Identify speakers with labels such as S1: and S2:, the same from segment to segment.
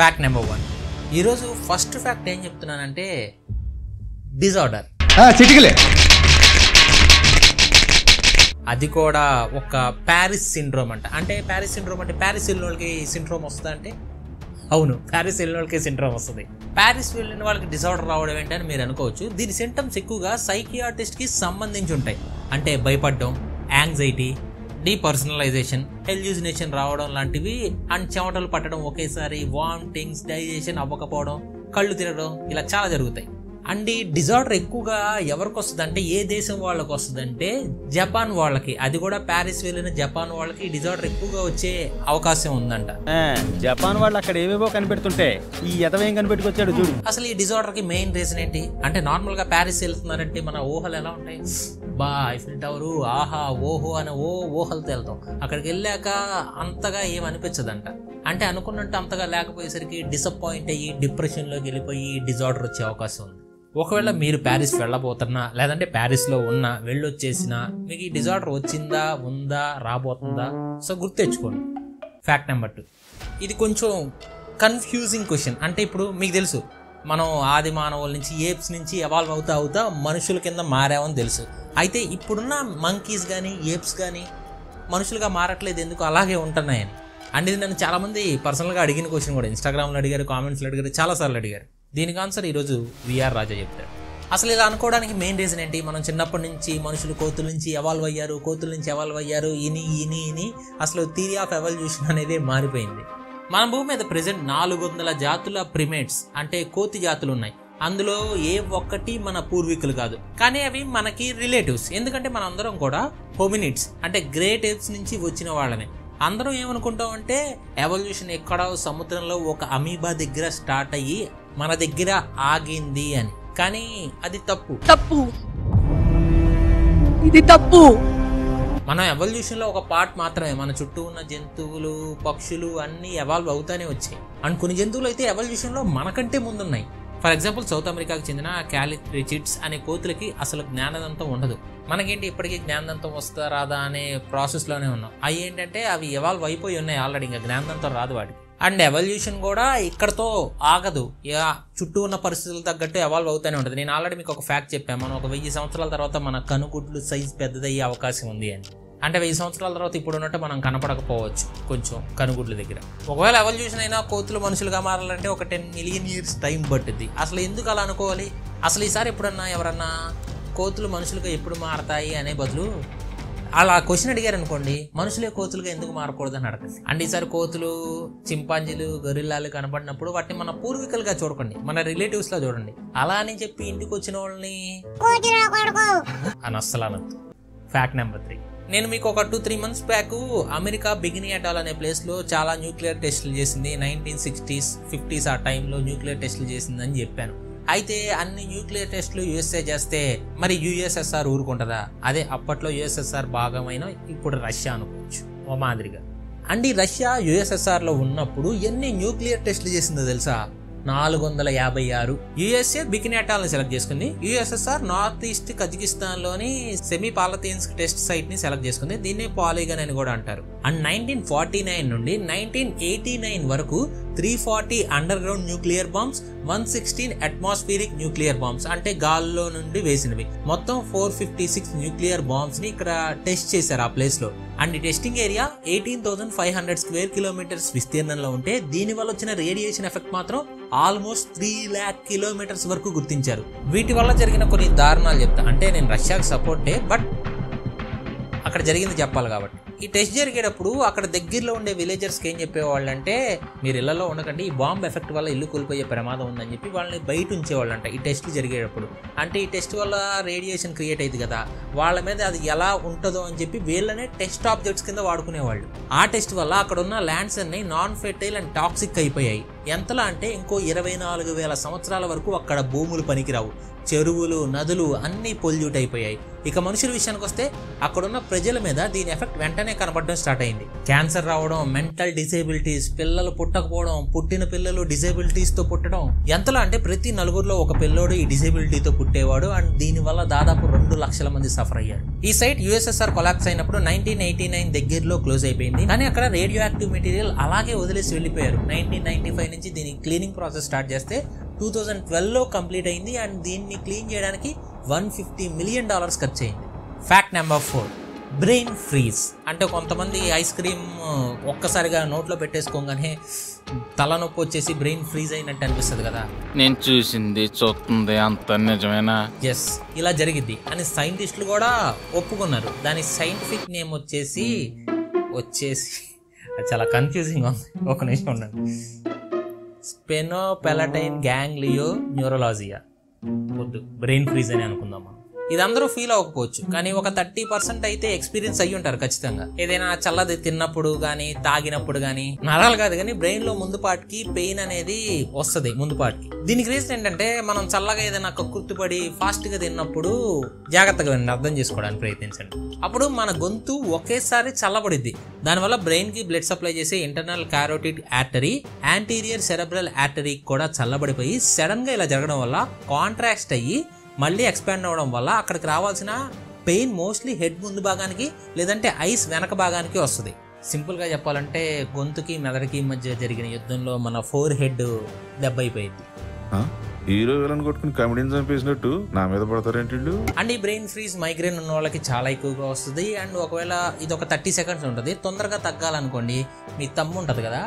S1: Fact number one ఈరోజు first fact ఏం చెప్తున్నానంటే డిజార్డర్
S2: చిటికలే
S1: అది కూడా ఒక ప్యారిస్ సిండ్రోమ్ అంట అంటే ప్యారిస్ సిండ్రోమ్ అంటే ప్యారిస్ వెళ్ళిన వాళ్ళకి సిండ్రోమ్ వస్తుందా అంటే అవును ప్యారిస్ వెళ్ళిన వాళ్ళకి సిండ్రోమ్ వస్తుంది ప్యారిస్ వెళ్ళిన వాళ్ళకి డిసార్డర్ రావడం ఏంటని మీరు అనుకోవచ్చు దీని సింటమ్స్ ఎక్కువగా సైకియాట్రిస్ట్కి సంబంధించి ఉంటాయి అంటే భయపడడం యాంగ్జైటీ డీపర్సనలైజేషన్ హెల్యూజినేషన్ రావడం లాంటివి అండ్ చెమటలు పట్టడం ఒకేసారి వామిటింగ్స్ డైజెషన్ అవ్వకపోవడం కళ్ళు తిరగడం ఇలా చాలా జరుగుతాయి అండ్ ఈ డిజార్డర్ ఎక్కువగా ఎవరికి వస్తుంది అంటే ఏ దేశం వాళ్ళకి వస్తుంది అంటే జపాన్ వాళ్ళకి అది కూడా ప్యారిస్ వెళ్ళిన జపాన్ వాళ్ళకి ఈ డిజార్డర్ ఎక్కువగా వచ్చే అవకాశం ఉందంట
S3: ఆ, జపాన్ వాళ్ళు అక్కడ ఏవేవో కనిపెడుతుంటే ఈ ఎదవేం కనిపెట్టుకొచ్చాడు చూడు
S1: అసలు ఈ డిజార్డర్ కి మెయిన్ రీజన్ ఏంటి అంటే నార్మల్ గా ప్యారిస్ వెళ్తున్నారంటే మన ఊహలు ఎలా ఉంటాయి బా ఐఫిల్ టవర్ ఆహా ఓహో అనే ఓ ఊహలతో వెళ్తాం అక్కడికి వెళ్ళాక అంతగా ఏం అనిపించదంట అంటే అనుకున్నట్టు అంతగా లేకపోయేసరికి డిసప్పాయింట్ అయ్యి డిప్రెషన్లోకి వెళ్ళిపోయి డిజార్డర్ వచ్చే అవకాశం ఉంది ఒకవేళ మీరు ప్యారిస్ వెళ్ళబోతున్నా లేదంటే ప్యారిస్లో ఉన్నా వెళ్ళొచ్చేసినా మీకు ఈ డిజార్డర్ వచ్చిందా ఉందా రాబోతుందా సో గుర్తెచ్చుకోండి ఫ్యాక్ట్ నెంబర్ టూ ఇది కొంచెం కన్ఫ్యూజింగ్ క్వశ్చన్ అంటే ఇప్పుడు మీకు తెలుసు మనం ఆది మానవుల నుంచి ఏప్స్ నుంచి ఎవాల్వ్ అవుతా అవుతా మనుషుల కింద మారామని తెలుసు అయితే ఇప్పుడున్న మంకీస్ కానీ ఏప్స్ కానీ మనుషులుగా మారట్లేదు ఎందుకు అలాగే ఉంటున్నాయని అండ్ ఇది నన్ను చాలామంది పర్సనల్గా అడిగిన క్వశ్చన్ కూడా ఇన్స్టాగ్రామ్లో అడిగారు కామెంట్స్లో అడిగారు చాలాసార్లు అడిగారు దీనికి ఆన్సర్ ఈరోజు విఆర్ రాజా చెప్తాడు అసలు ఇలా అనుకోవడానికి మెయిన్ రీజన్ ఏంటి మనం చిన్నప్పటి నుంచి మనుషులు కోతుల నుంచి ఎవాల్వ్ అయ్యారు కోతుల నుంచి ఎవాల్వ్ అయ్యారు ఇని ఇని ఇని అసలు థియరీ ఆఫ్ ఎవల్యూషన్ అనేది మారిపోయింది మన భూమి మీద ప్రెసెంట్ నాలుగు వందల జాతుల ప్రిమేట్స్ అంటే కోతి జాతులు ఉన్నాయి అందులో ఏ ఒక్కటి మన పూర్వీకులు కాదు కానీ అవి మనకి రిలేటివ్స్ ఎందుకంటే మన అందరం కూడా హోమినిట్స్ అంటే గ్రేట్ ఏప్స్ నుంచి వచ్చిన వాళ్ళమే అందరం ఏమనుకుంటాం అంటే ఎవల్యూషన్ ఎక్కడో సముద్రంలో ఒక అమీబా దగ్గర స్టార్ట్ అయ్యి మన దగ్గర ఆగింది అని కానీ అది తప్పు
S4: తప్పు ఇది తప్పు
S1: మనం ఎవల్యూషన్లో ఒక పార్ట్ మాత్రమే మన చుట్టూ ఉన్న జంతువులు పక్షులు అన్నీ ఎవాల్వ్ అవుతానే వచ్చాయి అండ్ కొన్ని జంతువులు అయితే ఎవల్యూషన్లో మనకంటే ముందున్నాయి ఫర్ ఎగ్జాంపుల్ సౌత్ అమెరికాకి చెందిన క్యాలిట్రిచిట్స్ అనే కోతులకి అసలు జ్ఞానదంతం ఉండదు మనకేంటి ఇప్పటికీ జ్ఞానదంతం వస్తా రాదా అనే ప్రాసెస్లోనే ఉన్నాం అవి ఏంటంటే అవి ఎవాల్వ్ అయిపోయి ఉన్నాయి ఆల్రెడీ ఇంకా జ్ఞానదంతం రాదు వాడికి అండ్ ఎవల్యూషన్ కూడా ఇక్కడతో ఆగదు ఇక చుట్టూ ఉన్న పరిస్థితులు తగ్గట్టు ఎవాల్వ్ అవుతూనే ఉంటుంది నేను ఆల్రెడీ మీకు ఒక ఫ్యాక్ట్ చెప్పాను మనం ఒక వెయ్యి సంవత్సరాల తర్వాత మన కనుగుడ్లు సైజ్ పెద్దదయ్యే అవకాశం ఉంది అని అంటే వెయ్యి సంవత్సరాల తర్వాత ఇప్పుడు ఉన్నట్టు మనం కనపడకపోవచ్చు కొంచెం కనుగుడ్ల దగ్గర ఒకవేళ ఎవల్యూషన్ అయినా కోతులు మనుషులుగా మారాలంటే ఒక టెన్ మిలియన్ ఇయర్స్ టైం పట్టుద్ది అసలు ఎందుకు అలా అనుకోవాలి అసలు ఈసారి ఎప్పుడన్నా ఎవరన్నా కోతులు మనుషులుగా ఎప్పుడు మారతాయి అనే బదులు అలా క్వశ్చన్ అడిగారు అనుకోండి మనుషులే కోతులుగా ఎందుకు మారకూడదని అడగండి అండ్ ఈసారి కోతులు చింపాంజీలు గొరిల్లాలు కనబడినప్పుడు వాటిని మన పూర్వీకులుగా చూడకండి మన రిలేటివ్స్ లా చూడండి అలా అని చెప్పి ఇంటికి వచ్చిన వాళ్ళని అని అస్సలు అనొద్దు ఫ్యాక్ట్ నెంబర్ త్రీ నేను మీకు ఒక two three months back America Bikini Atoll అనే ప్లేస్లో చాలా న్యూక్లియర్ టెస్టులు చేసింది నైన్టీన్ సిక్స్టీస్ ఫిఫ్టీస్ ఆ టైంలో న్యూక్లియర్ టెస్టులు చేసిందని చెప్పాను అయితే అన్ని న్యూక్లియర్ టెస్టులు యుఎస్ఏ చేస్తే మరి యుఎస్ఎస్ఆర్ ఊరుకుంటుందా అదే అప్పట్లో యుఎస్ఎస్ఆర్ భాగమైన ఇప్పుడు రష్యా అనుకోవచ్చు ఓ మాదిరిగా అండ్ ఈ రష్యా యుఎస్ఎస్ఆర్లో ఉన్నప్పుడు ఎన్ని న్యూక్లియర్ టెస్టులు చేసిందో తెలుసా నాలుగు వందల యాభై ఆరు యుఎస్ఏ బికినాటాల్ని సెలెక్ట్ చేసుకుంది యుఎస్ఎస్ఆర్ నార్త్ ఈస్ట్ కజకిస్తాన్ లోని సెమీ పాలతీన్స్క్ టెస్ట్ సైట్ ని సెలెక్ట్ చేసుకుంది దీన్ని పాలిగన్ అని కూడా అంటారు అండ్ నైన్టీన్ ఫార్టీ నైన్ నుండి నైన్టీన్ ఎయిటీ నైన్ వరకు three forty underground nuclear bombs one sixteen atmospheric nuclear bombs అంటే గాల్లో నుండి వేసినవి మొత్తం four fifty six nuclear bombs ని ఇక్కడ టెస్ట్ చేశారు ఆ ప్లేస్ లో అండ్ ఈ testing area eighteen thousand five hundred square kilometres విస్తీర్ణంలో ఉంటే దీని వల్ల వచ్చిన రేడియేషన్ ఎఫెక్ట్ మాత్రం ఆల్మోస్ట్ త్రీ ల్యాక్ కిలోమీటర్స్ వరకు గుర్తించారు వీటి వల్ల జరిగిన కొన్ని దారుణాలు చెప్తా అంటే నేను రష్యాకి సపోర్టే బట్ అక్కడ జరిగింది చెప్పాలి కాబట్టి ఈ టెస్ట్ జరిగేటప్పుడు అక్కడ దగ్గరలో ఉండే విలేజర్స్కి ఏం చెప్పేవాళ్ళు అంటే మీరు ఇళ్లలో ఉండకండి ఈ బాంబ్ ఎఫెక్ట్ వల్ల ఇల్లు కూలిపోయే ప్రమాదం ఉందని చెప్పి వాళ్ళని బయట ఉంచేవాళ్ళంట ఈ టెస్ట్ జరిగేటప్పుడు అంటే ఈ టెస్ట్ వల్ల రేడియేషన్ క్రియేట్ అయింది కదా వాళ్ళ మీద అది ఎలా ఉంటుందో అని చెప్పి వీళ్ళనే టెస్ట్ ఆబ్జెక్ట్స్ కింద వాడుకునేవాళ్ళు ఆ టెస్ట్ వల్ల అక్కడ ఉన్న ల్యాండ్స్ అన్ని నాన్ ఫెర్టైల్ అండ్ టాక్సిక్ అయిపోయాయి ఎంతలా అంటే ఇంకో ఇరవై నాలుగు వేల సంవత్సరాల వరకు అక్కడ భూములు పనికిరావు చెరువులు నదులు అన్నీ పొల్యూట్ అయిపోయాయి ఇక మనుషుల విషయానికి వస్తే అక్కడున్న ప్రజల మీద దీని ఎఫెక్ట్ వెంటనే కనపడడం స్టార్ట్ అయింది క్యాన్సర్ రావడం మెంటల్ డిసేబిలిటీస్ పిల్లలు పుట్టకపోవడం పుట్టిన పిల్లలు డిసేబిలిటీస్ తో పుట్టడం ఎంతలా అంటే ప్రతి నలుగురిలో ఒక పిల్లోడు ఈ డిసేబిలిటీతో పుట్టేవాడు అండ్ దీని వల్ల దాదాపు రెండు రెండు లక్షల మంది సఫర్ అయ్యారు ఈ సైట్ యుఎస్ఎస్ఆర్ కొలాప్స్ అయినప్పుడు నైన్టీన్ ఎయిటీ నైన్ దగ్గరలో క్లోజ్ అయిపోయింది కానీ అక్కడ రేడియో యాక్టివ్ మెటీరియల్ అలాగే వదిలేసి వెళ్ళిపోయారు నైన్టీన్ నైన్టీ ఫైవ్ నుంచి దీని క్లీనింగ్ ప్రాసెస్ స్టార్ట్ చేస్తే టూ థౌజండ్ ట్వెల్వ్లో కంప్లీట్ అయింది అండ్ దీన్ని క్లీన్ చేయడానికి వన్ ఫిఫ్టీ మిలియన్ డాలర్స్ ఖర్చు అయింది fact number four brain freeze అంటే కొంతమంది ఐస్ క్రీమ్ ఒక్కసారిగా నోట్లో పెట్టేసుకోగానే తలనొప్పి వచ్చేసి బ్రెయిన్ ఫ్రీజ్ అయినట్టు అనిపిస్తుంది కదా
S2: నేను చూసింది చూస్తుంది అంత నిజమేనా
S1: ఎస్ ఇలా జరిగిద్ది అని సైంటిస్టులు కూడా ఒప్పుకున్నారు దాని సైంటిఫిక్ నేమ్ వచ్చేసి వచ్చేసి అది చాలా కన్ఫ్యూజింగ్ ఉంది ఒక నిమిషం ఉండండి స్పెనోపెలటైన్ గ్యాంగ్లియో న్యూరలాజియా వద్దు బ్రెయిన్ ఫ్రీజ్ అని అనుకుందాం మనం ఇది అందరూ ఫీల్ అవ్వకపోవచ్చు కానీ ఒక థర్టీ పర్సెంట్ అయితే ఎక్స్పీరియన్స్ అయ్యి ఉంటారు ఖచ్చితంగా ఏదైనా చల్లది తిన్నప్పుడు కానీ తాగినప్పుడు కానీ నరాలు కాదు కానీ బ్రెయిన్ లో ముందు పాటికి పెయిన్ అనేది వస్తుంది ముందు పాటికి దీనికి రీజన్ ఏంటంటే మనం చల్లగా ఏదైనా కక్కుర్తిపడి ఫాస్ట్ గా తిన్నప్పుడు జాగ్రత్తగా వినండి అర్థం చేసుకోవడానికి ప్రయత్నించండి అప్పుడు మన గొంతు ఒకేసారి చల్లబడిద్ది దానివల్ల బ్రెయిన్ కి బ్లడ్ సప్లై చేసే internal carotid artery anterior cerebral artery కూడా చల్లబడిపోయి సడన్ గా ఇలా జరగడం వల్ల కాంట్రాక్ట్ అయ్యి మళ్ళీ ఎక్స్పాండ్ అవ్వడం వల్ల అక్కడికి రావాల్సిన పెయిన్ మోస్ట్లీ హెడ్ ముందు భాగానికి లేదంటే ఐస్ వెనక భాగానికి వస్తుంది సింపుల్గా చెప్పాలంటే గొంతుకి మెదడుకి మధ్య జరిగిన యుద్ధంలో మన ఫోర్ హెడ్ దెబ్బ అయిపోయింది
S4: ఆ? హీరో విలన్ కొట్టుకుని కమెడీని చంపేసినట్టు నా మీద పడతారేంటి వీళ్ళు?
S1: అండ్ ఈ బ్రెయిన్ ఫ్రీజ్ మైగ్రేన్ ఉన్న వాళ్ళకి చాలా ఎక్కువగా వస్తుంది అండ్ ఒకవేళ ఇది ఒక థర్టీ సెకండ్స్ ఉంటుంది తొందరగా తగ్గాలనుకోండి మీ తమ్ము ఉంటుంది కదా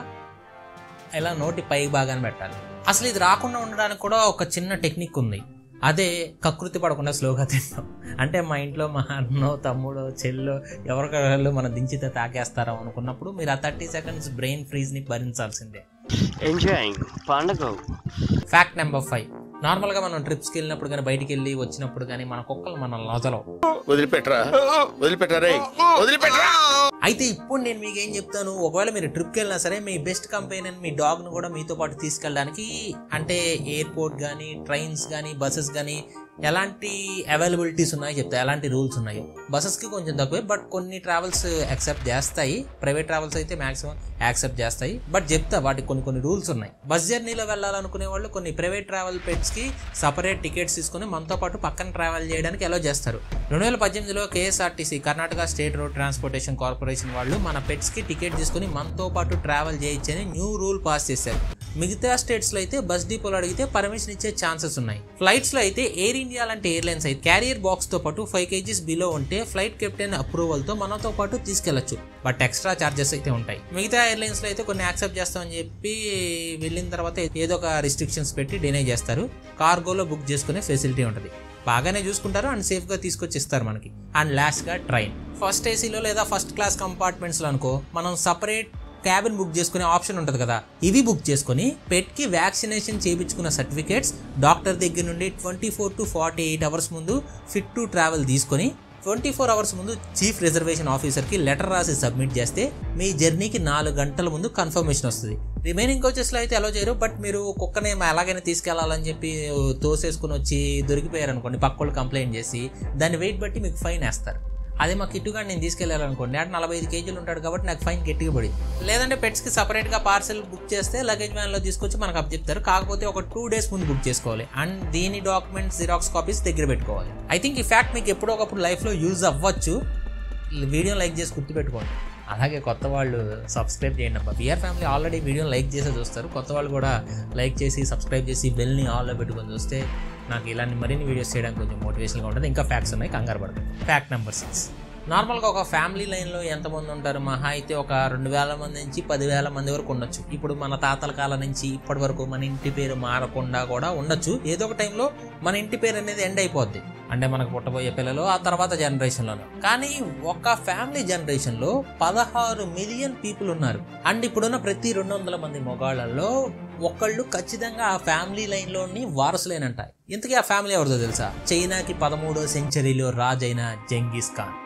S1: ఇలా నోటి పై భాగాన్ని పెట్టాలి అసలు ఇది రాకుండా ఉండడానికి కూడా ఒక చిన్న టెక్నిక్ ఉంది అదే కకృతి పడకుండా స్లోగా తింటాం అంటే మా ఇంట్లో మా అన్నో తమ్ముడో చెల్లో ఎవరికాళ్ళు మన దించితే తాకేస్తారో అనుకున్నప్పుడు మీరు ఆ థర్టీ సెకండ్స్ బ్రెయిన్ ఫ్రీజ్ని భరించాల్సిందే
S5: enjoying పండగ
S1: ఫ్యాక్ట్ నెంబర్ ఫైవ్ నార్మల్గా మనం ట్రిప్స్కి వెళ్ళినప్పుడు కానీ బయటికి వెళ్ళి వచ్చినప్పుడు కానీ మన కుక్కలు మన వదలవు
S4: వదిలిపెట్టరా వదిలిపెట్టరా రేయ్. వదిలిపెట్టరా
S1: అయితే ఇప్పుడు నేను మీకు ఏం చెప్తాను ఒకవేళ మీరు ట్రిప్కి వెళ్ళినా సరే మీ బెస్ట్ కంపెనీ మీ డాగ్ను కూడా మీతో పాటు తీసుకెళ్ళడానికి అంటే ఎయిర్పోర్ట్ కానీ ట్రైన్స్ కానీ బస్సెస్ కానీ ఎలాంటి అవైలబిలిటీస్ ఉన్నాయో చెప్తాయి ఎలాంటి రూల్స్ ఉన్నాయో బస్సెస్కి కొంచెం తక్కువే బట్ కొన్ని ట్రావెల్స్ యాక్సెప్ట్ చేస్తాయి ప్రైవేట్ ట్రావెల్స్ అయితే మాక్సిమం యాక్సెప్ట్ చేస్తాయి బట్ చెప్తా వాటికి కొన్ని కొన్ని రూల్స్ ఉన్నాయి బస్ జర్నీలో వెళ్ళాలనుకునే వాళ్ళు కొన్ని ప్రైవేట్ ట్రావెల్ పెట్స్కి సపరేట్ టికెట్స్ తీసుకుని మనతో పాటు పక్కన ట్రావెల్ చేయడానికి అలో చేస్తారు రెండు వేల పద్దెనిమిదిలో KSRTC Karnataka state road transportation corporation వాళ్ళు మన పెట్స్కి టికెట్ తీసుకుని మనతో పాటు ట్రావెల్ చేయొచ్చని న్యూ రూల్ పాస్ చేశారు మిగతా స్టేట్స్లో అయితే బస్ డిపోలో అడిగితే పర్మిషన్ ఇచ్చే ఛాన్సెస్ ఉన్నాయి ఫ్లైట్స్లో అయితే ఎయిర్ ఇండియా లాంటి ఎయిర్లైన్స్ అయితే క్యారియర్ బాక్స్తో పాటు ఫైవ్ కేజీస్ బిలో ఉంటే ఫ్లైట్ కెప్టెన్ అప్రూవల్తో మనతో పాటు తీసుకెళ్లొచ్చు బట్ ఎక్స్ట్రా చార్జెస్ అయితే ఉంటాయి మిగతా ఎయిర్లైన్స్లో అయితే కొన్ని యాక్సెప్ట్ చేస్తామని చెప్పి వెళ్ళిన తర్వాత ఏదో ఒక రిస్ట్రిక్షన్స్ పెట్టి డినై చేస్తారు కార్గోలో బుక్ చేసుకునే ఫెసిలిటీ ఉంటుంది బాగానే చూసుకుంటారు అండ్ సేఫ్గా తీసుకొచ్చి ఇస్తారు మనకి అండ్ లాస్ట్గా ట్రైన్ ఫస్ట్ ఏసీలో లేదా ఫస్ట్ క్లాస్ కంపార్ట్మెంట్స్లో అనుకో మనం సపరేట్ క్యాబిన్ బుక్ చేసుకునే ఆప్షన్ ఉంటుంది కదా ఇవి బుక్ చేసుకుని పెట్కి వ్యాక్సినేషన్ చేయించుకున్న సర్టిఫికేట్స్ డాక్టర్ దగ్గర నుండి twenty four to forty eight hours ముందు ఫిట్ టు ట్రావెల్ తీసుకొని ట్వంటీ ఫోర్ అవర్స్ ముందు చీఫ్ రిజర్వేషన్ ఆఫీసర్కి లెటర్ రాసి సబ్మిట్ చేస్తే మీ జర్నీకి నాలుగు గంటల ముందు కన్ఫర్మేషన్ వస్తుంది రిమైనింగ్ కోచెస్లో అయితే అలో చేయరు బట్ మీరు కుక్కని ఎలాగైనా తీసుకెళ్లాలని చెప్పి తోసేసుకుని వచ్చి దొరికిపోయారు అనుకోండి పక్కోళ్ళు కంప్లైంట్ చేసి దాన్ని వెయిట్ బట్టి మీకు ఫైన్ వేస్తారు అదే మా కిట్టుగా నేను తీసుకెళ్ళాలనుకోండి అంటే నలభై ఐదు కేజీలు ఉంటాడు కాబట్టి నాకు ఫైన్ గట్టిగా పడింది లేదంటే పెట్స్కి సపరేట్గా పార్సెల్ బుక్ చేస్తే లగేజ్ వ్యాన్లో తీసుకొచ్చి మనకు అప్ చెప్తారు కాకపోతే ఒక టూ డేస్ ముందు బుక్ చేసుకోవాలి అండ్ దీని డాక్యుమెంట్స్ జిరాక్స్ కాపీస్ దగ్గర పెట్టుకోవాలి ఐ థింక్ ఈ ఫ్యాక్ట్ మీకు ఎప్పుడో ఒకప్పుడు లైఫ్లో యూజ్ అవ్వచ్చు వీడియో లైక్ చేసి గుర్తుపెట్టుకోండి అలాగే కొత్త వాళ్ళు సబ్స్క్రైబ్ చేయండి అబ్బా బిఆర్ ఫ్యామిలీ ఆల్రెడీ వీడియోని లైక్ చేసే చూస్తారు కొత్త వాళ్ళు కూడా లైక్ చేసి సబ్స్క్రైబ్ చేసి బెల్ని ఆల్లో పెట్టుకొని చూస్తే నాకు ఇలాంటి మరిన్ని వీడియోస్ చేయడానికి కొంచెం మోటివేషన్గా ఉంటుంది ఇంకా ఫ్యాక్ట్స్ ఉన్నాయి కంగారు పడతాయి ఫ్యాక్ట్ నెంబర్ సిక్స్ నార్మల్గా ఒక ఫ్యామిలీ లైన్లో ఎంతమంది ఉంటారు మహా అయితే ఒక రెండు వేల మంది నుంచి పదివేల మంది వరకు ఉండొచ్చు ఇప్పుడు మన తాతల కాలం నుంచి ఇప్పటి వరకు మన ఇంటి పేరు మారకుండా కూడా ఉండొచ్చు ఏదో ఒక టైంలో మన ఇంటి పేరు అనేది ఎండ్ అయిపోద్ది అంటే మనకు పుట్టబోయే పిల్లలు ఆ తర్వాత జనరేషన్లోనూ కానీ ఒక ఫ్యామిలీ జనరేషన్లో పదహారు మిలియన్ పీపుల్ ఉన్నారు అండ్ ఇప్పుడున్న ప్రతి రెండు వందల మంది మొగాళ్ళల్లో ఒకళ్ళు ఖచ్చితంగా ఆ ఫ్యామిలీ లైన్లోని వారసులేనంట ఇంతకీ ఆ ఫ్యామిలీ ఎవరిదో తెలుసా చైనాకి పదమూడో సెంచరీలో రాజైన జంగీస్ Khan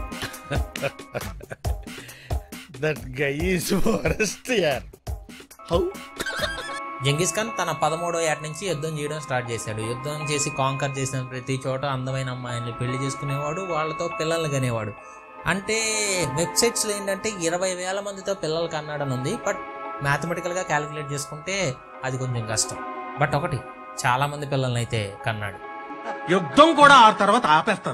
S6: That guy is worst, yaar. How?
S1: జంగీస్ Khan తన పదమూడో ఏట నుంచి యుద్ధం చేయడం స్టార్ట్ చేశాడు యుద్ధం చేసి కాంకర్ చేసిన ప్రతి చోట అందమైన అమ్మాయిల్ని పెళ్లి చేసుకునేవాడు వాళ్ళతో పిల్లల్ని కనేవాడు అంటే వెబ్సైట్స్లో ఏంటంటే ఇరవై వేల మందితో పిల్లలు కన్నాడని ఉంది బట్ మ్యాథమెటికల్గా క్యాలిక్యులేట్ చేసుకుంటే అది కొంచెం కష్టం బట్ ఒకటి చాలా మంది పిల్లల్ని అయితే కన్నాడు
S6: యుద్ధం కూడా ఆ తర్వాత ఆపేస్తారా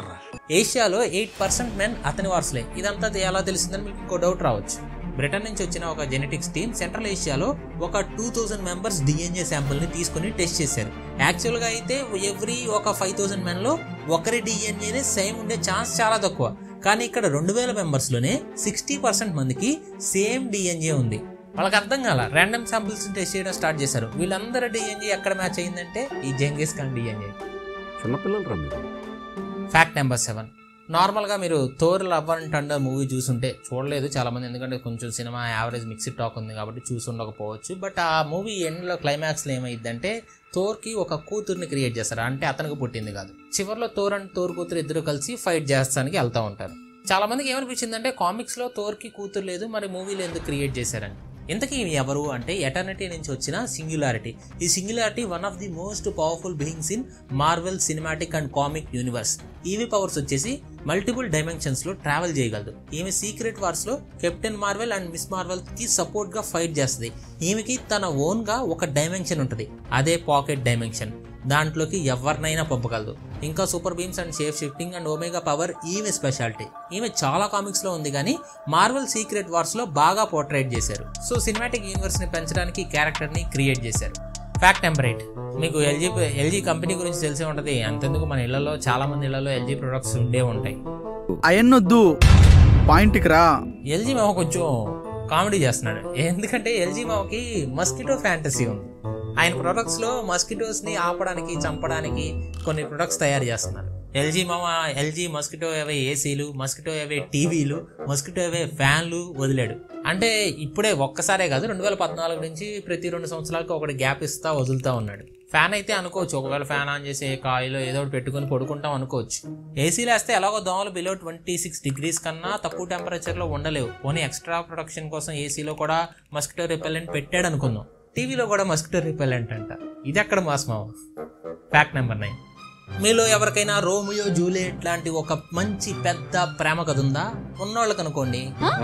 S1: ఏషియాలో ఎయిట్ పర్సెంట్ మెన్ అతని వారసులే ఇదంతా ఎలా తెలిసిందని మీకు ఇంకో డౌట్ రావచ్చు బ్రిటన్ నుంచి వచ్చిన ఒక జెనెటిక్స్ టీమ్ సెంట్రల్ ఏషియాలో ఒక టూ థౌజండ్ మెంబర్స్ డిఎన్ఏ శాంపుల్ని తీసుకుని టెస్ట్ చేశారు యాక్చువల్గా అయితే ఎవ్రీ ఒక ఫైవ్ థౌసండ్ మెన్లో ఒకరి డిఎన్ఏనే సేమ్ ఉండే ఛాన్స్ చాలా తక్కువ కానీ ఇక్కడ రెండు వేల మెంబర్స్లోనే సిక్స్టీ పర్సెంట్ మందికి సేమ్ డిఎన్ఏ ఉంది వాళ్ళకి అర్థం కాల ర్యాండమ్ శాంపిల్స్ టెస్ట్ చేయడం స్టార్ట్ చేశారు వీళ్ళందరి డిఎన్ఏ ఎక్కడ మ్యాచ్ అయిందంటే ఈ జంగీస్ ఖాన్ డిఎన్ఏ
S7: చిన్నపిల్లలు రా మీరు
S1: ఫ్యాక్ట్ నెంబర్ సెవెన్ నార్మల్గా మీరు Thor Love and Thunder movie చూసుంటే చూడలేదు చాలామంది ఎందుకంటే కొంచెం సినిమా యావరేజ్ మిక్స్డ్ టాక్ ఉంది కాబట్టి చూసి ఉండకపోవచ్చు బట్ ఆ మూవీ ఎండ్లో క్లైమాక్స్లో ఏమైందంటే థోర్కి ఒక కూతుర్ని క్రియేట్ చేస్తారు అంటే అతనికి పుట్టింది కాదు చివరిలో థోర్ అండ్ థోర్ కూతురు ఇద్దరు కలిసి ఫైట్ చేస్తానికి వెళ్తూ ఉంటారు చాలా మందికి ఏమనిపించిందంటే కామిక్స్లో థోర్కి కూతురు లేదు మరి మూవీలో ఎందుకు క్రియేట్ చేశారని ఇంతకీ ఇవి ఎవరు అంటే ఎటర్నిటీ నుంచి వచ్చిన సింగులారిటీ ఈ singularity one of the most powerful beings in Marvel cinematic and comic universe ఈవి పవర్స్ వచ్చేసి మల్టిపుల్ డైమెన్షన్స్ లో ట్రావెల్ చేయగలదు ఈమె సీక్రెట్ వార్స్ లో Captain Marvel and Ms Marvel కి సపోర్ట్ గా ఫైట్ చేస్తుంది ఈమెకి తన ఓన్ గా ఒక డైమెన్షన్ ఉంటుంది అదే పాకెట్ డైమెన్షన్ దాంట్లోకి ఎవరినైనా పంపగలదు ఇంకా super beams and shape shifting and omega power ఈమె స్పెషాలిటీ ఈమె చాలా కామిక్స్ లో ఉంది కానీ మార్వెల్ సీక్రెట్ వార్స్ లో బాగా పోర్ట్రేట్ చేశారు సో సినిమాటిక్ యూనివర్స్ ని పెంచడానికి క్యారెక్టర్ ని క్రియేట్ చేశారు ఫ్యాక్ట్ నెంబర్ ఎయిట్ మీకు ఎల్జీ ఎల్జీ కంపెనీ గురించి తెలిసే ఉంటుంది అంతెందుకు మన ఇళ్లలో చాలా మంది ఇళ్లలో ఎల్జీ ప్రొడక్ట్స్ ఉండే ఉంటాయి
S8: అయన్నొద్దు పాయింట్కి రా
S1: ఎల్జీ మామ కొంచెం కామెడీ చేస్తున్నాడు ఎందుకంటే ఎల్జీ మామకి మస్కిటో ఫ్యాంటసీ ఉంది ఆయన ప్రొడక్ట్స్ లో మస్కిటోస్ ని ఆపడానికి చంపడానికి కొన్ని ప్రొడక్ట్స్ తయారు చేస్తున్నారు ఎల్జీ మామ ఎల్జీ మస్కిటో అవే ఏసీలు మస్కిటో అవే టీవీలు మస్కిటో అవే ఫ్యాన్లు వదిలాడు అంటే ఇప్పుడే ఒక్కసారే కాదు రెండు వేల పద్నాలుగు నుంచి ప్రతి రెండు సంవత్సరాలకు ఒకటి గ్యాప్ ఇస్తా వదులుతా ఉన్నాడు ఫ్యాన్ అయితే అనుకోవచ్చు ఒకవేళ ఫ్యాన్ ఆన్ చేసి కాయిలో ఏదో ఒకటి పెట్టుకొని పడుకుంటాం అనుకోవచ్చు ఏసీలు వేస్తే ఎలాగో దోమలు బిలో ట్వంటీ సిక్స్ డిగ్రీస్ కన్నా తక్కువ టెంపరేచర్లో ఉండలేవు పోనీ ఎక్స్ట్రా ప్రొడక్షన్ కోసం ఏసీలో కూడా మస్కిటో రిపెల్లెంట్ పెట్టాడు అనుకుందాం టీవీలో కూడా మస్కిటో రిపెల్లెంట్ అంట ఇది ఎక్కడ మాస్మావ ఫ్యాక్ట్ నెంబర్ నైన్ మీలో ఎవరికైనా రోమియో జూలియట్ లాంటి ఒక మంచి పెద్ద ప్రేమ కథ ఉందా ఉన్నోళ్ళకి అనుకోండి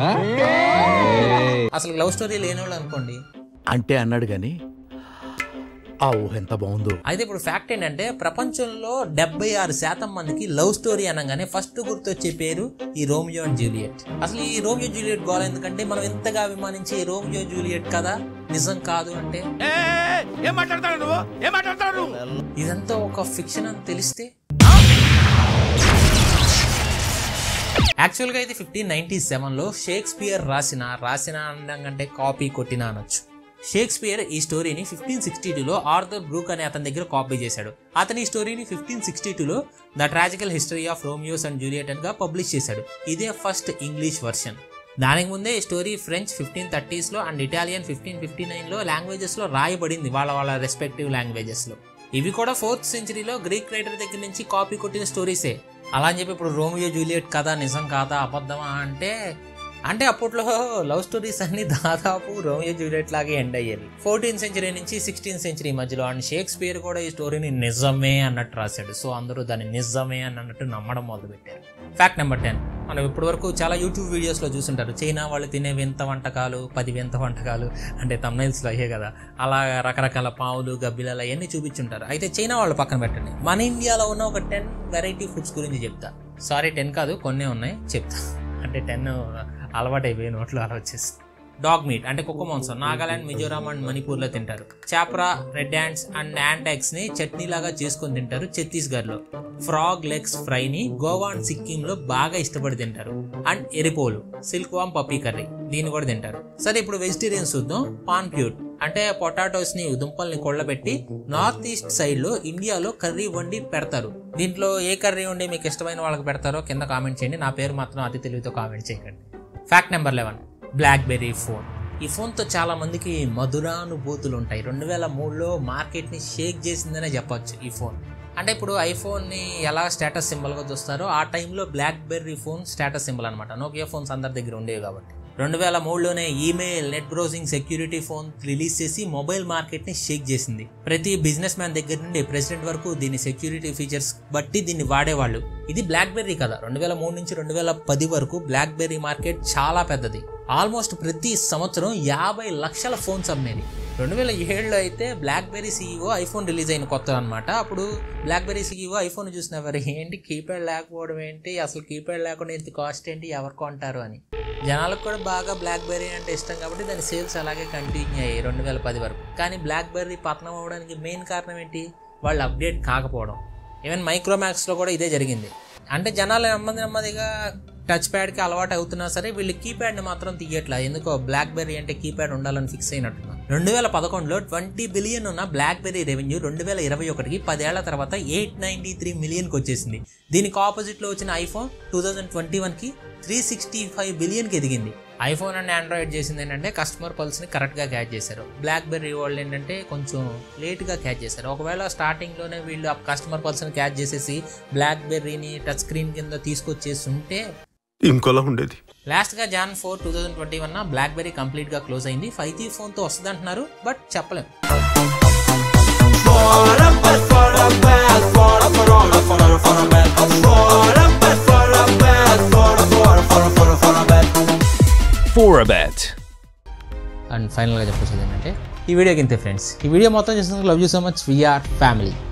S1: అసలు లవ్ స్టోరీ లేనోళ్ళు అనుకోండి
S6: అంటే అన్నాడు గాని ఆ ఊహ ఎంత బాగుందో
S1: అయితే ఇప్పుడు ఫ్యాక్ట్ ఏంటంటే ప్రపంచంలో డెబ్బై ఆరు శాతం మందికి లవ్ స్టోరీ అనగానే ఫస్ట్ గుర్తొచ్చే పేరు ఈ రోమియో అండ్ జూలియట్ అసలు ఈ రోమియో జూలియట్ గోల ఎందుకంటే మనం ఎంతగా అభిమానించే ఈ రోమియో జూలియట్ కదా నిజం కాదు అంటే
S6: ఏం మాట్లాడతాడు నువ్వు ఏం మాట్లాడతాడు
S1: ఇదంతా ఒక ఫిక్షన్ అని తెలిస్తే యాక్చువల్గా ఇది ఫిఫ్టీన్ నైన్టీ సెవెన్లో షేక్స్పియర్ రాసిన రాసిన అనడం కంటే కాపీ కొట్టిన అనొచ్చు షేక్స్పియర్ ఈ స్టోరీని ఫిఫ్టీన్ సిక్స్టీ టూలో ఆర్థర్ బ్రూక్ అనే అతని దగ్గర కాపీ చేశాడు అతని ఈ స్టోరీని ఫిఫ్టీన్ సిక్స్టీ టూలో the tragical history of Romeus and Juliet గా పబ్లిష్ చేశాడు ఇదే ఫస్ట్ ఇంగ్లీష్ వర్షన్ దానికి ముందే ఈ స్టోరీ ఫ్రెంచ్ ఫిఫ్టీన్ థర్టీస్లో అండ్ ఇటాలియన్ ఫిఫ్టీన్ ఫిఫ్టీ నైన్లో లాంగ్వేజెస్లో రాయబడింది వాళ్ళ వాళ్ళ రెస్పెక్టివ్ లాంగ్వేజెస్లో ఇవి కూడా ఫోర్త్ సెంచరీలో గ్రీక్ రైటర్ దగ్గర నుంచి కాపీ కొట్టిన స్టోరీసే అలా అని చెప్పి ఇప్పుడు రోమియో జూలియట్ కథ నిజం కాదా అబద్ధమా అంటే అంటే అప్పట్లో లవ్ స్టోరీస్ అన్ని దాదాపు రోమియో జూలియట్ లాగే ఎండ్ అయ్యేవి ఫోర్టీన్ సెంచరీ నుంచి సిక్స్టీన్ సెంచరీ మధ్యలో అండ్ షేక్స్పియర్ కూడా ఈ స్టోరీని నిజమే అన్నట్టు రాశాడు సో అందరూ దాన్ని నిజమే అని అన్నట్టు నమ్మడం మొదలుపెట్టారు ఫ్యాక్ట్ నెంబర్ టెన్ మనం ఇప్పటి వరకు చాలా యూట్యూబ్ వీడియోస్లో చూసుంటారు చైనా వాళ్ళు తినే వింత వంటకాలు పది వింత వంటకాలు అంటే తమ్నైల్స్లో అయ్యే కదా అలా రకరకాల పావులు గబ్బిలాలు అవన్నీ చూపించుంటారు అయితే చైనా వాళ్ళు పక్కన పెట్టండి మన ఇండియాలో ఉన్న ఒక టెన్ వెరైటీ ఫుడ్స్ గురించి చెప్తా సారీ టెన్ కాదు కొన్నే ఉన్నాయి చెప్తా అంటే టెన్ అలవాటు అయిపోయి నోట్లో అలా వచ్చేసి డాగ్ మీట్ అంటే కుక్క మాంసం నాగాలాండ్ మిజోరాం అండ్ మణిపూర్లో తింటారు chapra red ants and ant eggs ని చట్నీ లాగా చేసుకొని తింటారు ఛత్తీస్గఢ్ లో ఫ్రాగ్ లెగ్స్ ఫ్రై ని గోవా అండ్ సిక్కిం లో బాగా ఇష్టపడి తింటారు అండ్ ఎరిపోలు సిల్క్ వామ్ పప్పీ కర్రీ దీన్ని కూడా తింటారు సరే ఇప్పుడు వెజిటేరియన్స్ చూద్దాం పాన్ ప్యూట్ అంటే పొటాటోస్ ని దుంపల్ని కొళ్ళబెట్టి నార్త్ ఈస్ట్ సైడ్ లో ఇండియాలో కర్రీ వండి పెడతారు దీంట్లో ఏ కర్రీ వండి మీకు ఇష్టమైన వాళ్ళకి పెడతారో కింద కామెంట్ చేయండి నా పేరు మాత్రం అతి తెలివితో కామెంట్ చేయకండి fact number eleven BlackBerry phone ఈ ఫోన్తో చాలా మందికి మధురానుభూతులు ఉంటాయి రెండు వేల మూడులో మార్కెట్ని షేక్ చేసిందనే చెప్పొచ్చు ఈ ఫోన్ అంటే ఇప్పుడు ఐఫోన్ని ఎలా స్టేటస్ సింబల్గా చూస్తారో ఆ టైంలో బ్లాక్బెర్రీ ఫోన్ స్టేటస్ సింబల్ అనమాట నోకియా ఫోన్స్ అందరి దగ్గర ఉండేవి కాబట్టి రెండు వేల మూడులోనే email net browsing security phone release చేసి మొబైల్ మార్కెట్ ని షేక్ చేసింది ప్రతి బిజినెస్ మ్యాన్ దగ్గర నుండి ప్రెసిడెంట్ వరకు దీని సెక్యూరిటీ ఫీచర్స్ బట్టి దీన్ని వాడేవాళ్ళు ఇది బ్లాక్బెర్రీ కదా రెండు వేల మూడు నుంచి రెండు వేల పది వరకు బ్లాక్బెర్రీ మార్కెట్ చాలా పెద్దది ఆల్మోస్ట్ ప్రతి సంవత్సరం యాభై లక్షల ఫోన్స్ అమ్మేది రెండు వేల ఏడులో అయితే బ్లాక్బెర్రీ సీఈఓ ఐఫోన్ రిలీజ్ అయిన కొత్త అనమాట అప్పుడు బ్లాక్బెర్రీ సీఈఓ ఐఫోన్ చూసిన వారు ఏంటి కీప్యాడ్ లేకపోవడం ఏంటి అసలు కీప్యాడ్ లేకుండా ఇంత కాస్ట్ ఏంటి ఎవరు కొంటారు అని జనాలకు కూడా బాగా బ్లాక్బెర్రీ అంటే ఇష్టం కాబట్టి దాని సేల్స్ అలాగే కంటిన్యూ అయ్యాయి రెండు వేల పది వరకు కానీ బ్లాక్బెర్రీ పతనం అవ్వడానికి మెయిన్ కారణం ఏంటి వాళ్ళు అప్డేట్ కాకపోవడం ఈవెన్ మైక్రోమాక్స్లో కూడా ఇదే జరిగింది అంటే జనాలు నెమ్మది నెమ్మదిగా టచ్ ప్యాడ్కి అలవాటు అవుతున్నా సరే వీళ్ళు కీప్యాడ్ని మాత్రం తీయట్లా ఎందుకో బ్లాక్బెర్రీ అంటే కీప్యాడ్ ఉండాలని ఫిక్స్ అయినట్టున్నారు రెండు వేల పదకొండులో ట్వంటీ బిలియన్ ఉన్న బ్లాక్బెర్రీ రెవెన్యూ రెండు వేల ఇరవై ఒకటికి పదేళ్ల తర్వాత ఎయిట్ నైంటీ త్రీ మిలియన్కి వచ్చేసింది దీనికి ఆపోజిట్లో వచ్చిన ఐఫోన్ టూ థౌజండ్ ట్వంటీ వన్కి త్రీ సిక్స్టీ ఫైవ్ బిలియన్కి ఎదిగింది ఐఫోన్ అండ్ ఆండ్రాయిడ్ చేసింది ఏంటంటే కస్టమర్ పల్స్ని కరెక్ట్గా క్యాచ్ చేశారు బ్లాక్బెర్రీ వాళ్ళు ఏంటంటే కొంచెం లేట్గా క్యాచ్ చేశారు ఒకవేళ స్టార్టింగ్లోనే వీళ్ళు ఆ కస్టమర్ పల్స్ని క్యాచ్ చేసేసి బ్లాక్బెర్రీని టచ్ స్క్రీన్ కింద తీసుకొచ్చేసి ఉంటే
S7: ఇంకోలా ఉండేది
S1: లాస్ట్గా Jan four two thousand twenty one BlackBerry కంప్లీట్గా క్లోజ్ అయింది ఫైవ్ జీ ఫోన్తో వస్తుంది అంటున్నారు బట్ చెప్పలేం
S9: Forabet.
S1: అండ్ ఫైనల్గా చెప్పేది ఏంటంటే ఈ వీడియోకి ఇంతే ఫ్రెండ్స్ ఈ వీడియో మొత్తం చేసినందుకు love you so much VR family